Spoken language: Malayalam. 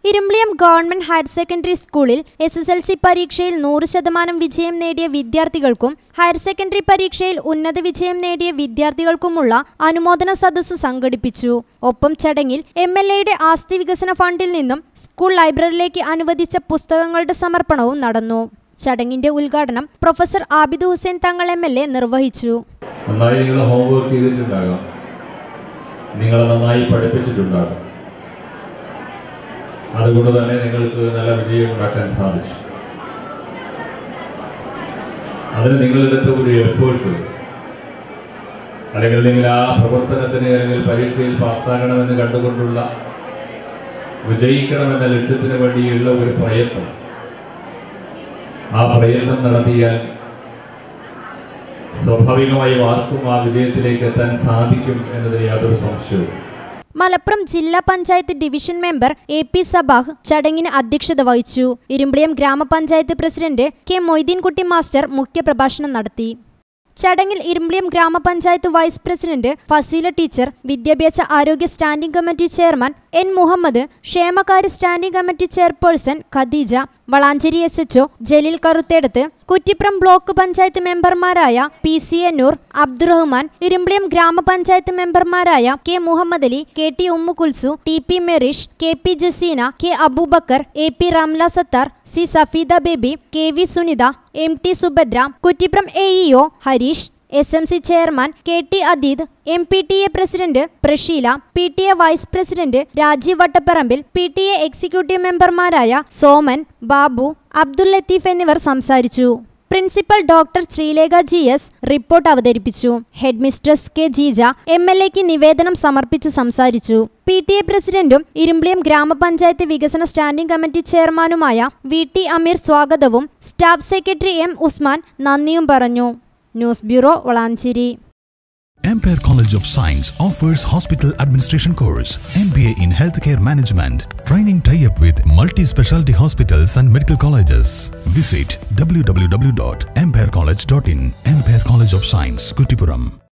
ഇരുമ്പിളിയം ഗവൺമെന്റ് ഹയർ സെക്കൻഡറി സ്കൂളിൽ എസ് എസ് എൽ സി പരീക്ഷയിൽ നൂറ് ശതമാനം വിജയം നേടിയ വിദ്യാർത്ഥികൾക്കും ഹയർ സെക്കൻഡറി പരീക്ഷയിൽ ഉന്നത വിജയം നേടിയ വിദ്യാർത്ഥികൾക്കുമുള്ള അനുമോദന സദസ്സ് സംഘടിപ്പിച്ചു ഒപ്പം ചടങ്ങിൽ എം എൽ എയുടെ ആസ്തി വികസന ഫണ്ടിൽ നിന്നും സ്കൂൾ ലൈബ്രറിയിലേക്ക് അനുവദിച്ച പുസ്തകങ്ങളുടെ സമർപ്പണവും നടന്നു ചടങ്ങിന്റെ ഉദ്ഘാടനം പ്രൊഫസർ ആബിദ് ഹുസൈൻ തങ്ങൾ എം എൽ എ നിർവഹിച്ചു നന്നായി നിങ്ങൾ ഹോംവർക്ക് ചെയ്തിട്ടുണ്ടാകാം നിങ്ങളെ നന്നായി പഠിപ്പിച്ചിട്ടുണ്ടാകും അതുകൊണ്ട് തന്നെ നിങ്ങൾക്ക് നല്ല വിജയം ഉണ്ടാക്കാൻ സാധിച്ചു അതിന് നിങ്ങളെടുത്ത ഒരു എഫേർട്ട് അല്ലെങ്കിൽ നിങ്ങൾ ആ പ്രവർത്തനത്തിന് അല്ലെങ്കിൽ പരീക്ഷയിൽ പാസ്സാകണമെന്ന് കണ്ടുകൊണ്ടുള്ള വിജയിക്കണമെന്ന ലക്ഷ്യത്തിന് വേണ്ടിയുള്ള ഒരു പ്രയത്നം ആ പ്രയത്നം നടത്തിയാൽ സ്വാഭാവികമായും ആർക്കും ആ വിജയത്തിലേക്ക് എത്താൻ സാധിക്കും എന്നതിൽ യാതൊരു സംശയവും മലപ്പുറം ജില്ലാ panchayat division member A P Sabah ചടങ്ങിന് അധ്യക്ഷത വഹിച്ചു ഇരുമ്പിളിയം ഗ്രാമപഞ്ചായത്ത് പ്രസിഡന്റ് കെ മൊയ്തീൻകുട്ടി മാസ്റ്റർ മുഖ്യപ്രഭാഷണം നടത്തി ചടങ്ങിൽ ഇരുമ്പിളിയം ഗ്രാമപഞ്ചായത്ത് വൈസ് പ്രസിഡന്റ് ഫസീല ടീച്ചർ വിദ്യാഭ്യാസ ആരോഗ്യ standing committee chairman N Muhammad ക്ഷേമകാര്യ standing committee chairperson Khadeeja Valanchery S HO Jaleel Karuthedath Kuttippuram block panchayat മെമ്പർമാരായ പി സി എന്നൂർ അബ്ദുറഹ്മാൻ ഇരുമ്പിളിയം ഗ്രാമപഞ്ചായത്ത് മെമ്പർമാരായ K Muhammad Ali K T Ummu Kulsu T P Merish K P Jaseena K Aboobacker A P Ramla Sathar C Safeeda Baby K V Sunitha M T Subhadra Kuttippuram A EO Harish S M C chairman K T Adeed M P T A president Prasheela P T A vice president Rajeev Vattaparambil P T A executive മെമ്പർമാരായ സോമൻ ബാബു അബ്ദുൽ ലത്തീഫ് എന്നിവർ സംസാരിച്ചു principal doctor Sreelekha G S report അവതരിപ്പിച്ചു head mistress K Jeeja M L എക്ക് നിവേദനം സമർപ്പിച്ച് സംസാരിച്ചു പി ടി എ പ്രസിഡന്റും ഇരുമ്പിളിയം ഗ്രാമപഞ്ചായത്ത് വികസന സ്റ്റാൻഡിംഗ് കമ്മിറ്റി ചെയർമാനുമായ വി ടി അമീർ സ്വാഗതവും സ്റ്റാഫ് സെക്രട്ടറി എം ഉസ്മാൻ നന്ദിയും പറഞ്ഞു news bureau Valanchery Ampere College of Science offers hospital administration course, MBA in healthcare management, training tie-up with multi-specialty hospitals and medical colleges. Visit www.amperecollege.in. Ampere College of Science, Kutipuram.